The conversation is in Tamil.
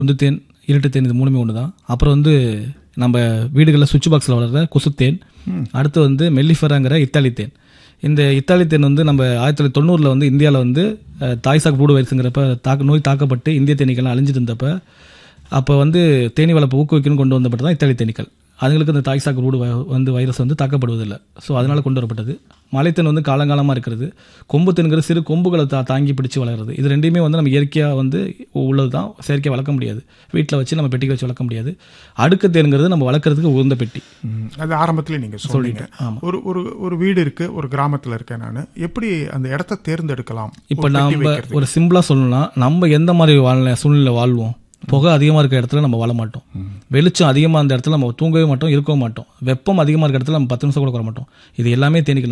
உந்து தேன் இருட்டு தேன் இது மூணுமே ஒன்று தான் அப்புறம் வந்து நம்ம வீடுகளில் சுவிட்ச் பாக்ஸில் வளர்கிற கொசுத்தேன் அடுத்து வந்து மெல்லிஃபராங்கிற இத்தாலி தேன் இந்த இத்தாலி தேன் வந்து நம்ம ஆயிரத்தி தொள்ளாயிரத்தி தொண்ணூறில் வந்து இந்தியாவில் வந்து அஹ், தாய்சாக் ப்ரூடு வைரஸுங்கிறப்ப தாக்க நோய் தாக்கப்பட்டு இந்திய தேனீக்கள்லாம் அழிஞ்சிட்டு இருந்தப்ப அப்போ வந்து தேனி வளர்ப்பு ஊக்குவிக்கணும்னு கொண்டு வந்தப்பட்டு தான் இத்தாலி தேனீக்கள் அதுங்களுக்கு அந்த தாய்சாக் ரூடு வந்து வைரஸ் வந்து தாக்கப்படுவதில்லை ஸோ அதனால கொண்டு வரப்பட்டது மலைத்தேன் வந்து காலங்காலமாக இருக்கிறது கொம்பு தேன்கிற சிறு கொம்புகளை தா தாங்கி பிடிச்சு வளர்கிறது இது ரெண்டையுமே வந்து நம்ம இயற்கையாக வந்து உள்ளது தான் செயற்கையாக வளர்க்க முடியாது வீட்டில் வச்சு நம்ம பெட்டிக்கு வச்சு வளர்க்க முடியாது அடுக்கு தேனுங்கிறது நம்ம வளர்க்குறதுக்கு உகந்த பெட்டி ம், அது ஆரம்பத்திலே நீங்க சொன்னீங்க ஒரு ஒரு ஒரு வீடு இருக்கு ஒரு கிராமத்துல இருக்கேன் நான் எப்படி அந்த இடத்த தேர்ந்தெடுக்கலாம் இப்போ ஒரு பெட்டி நம்ம வைக்கிறது. ஒரு சிம்பிளாக சொல்லணும்னா நம்ம எந்த மாதிரி வாழ சூழ்நிலை வாழ்வோம் புகை அதிகமாக இருக்கிற இடத்துல நம்ம வாழ மாட்டோம் வெளிச்சம் அதிகமாக அந்த இடத்துல நம்ம தூங்கவே மாட்டோம் இருக்கவும் மாட்டோம் வெப்பம் அதிகமாக இருக்கிற இடத்துல நம்ம பத்து நிமிஷம் கூட உட்கார மாட்டோம் இது எல்லாமே தேனிக்கு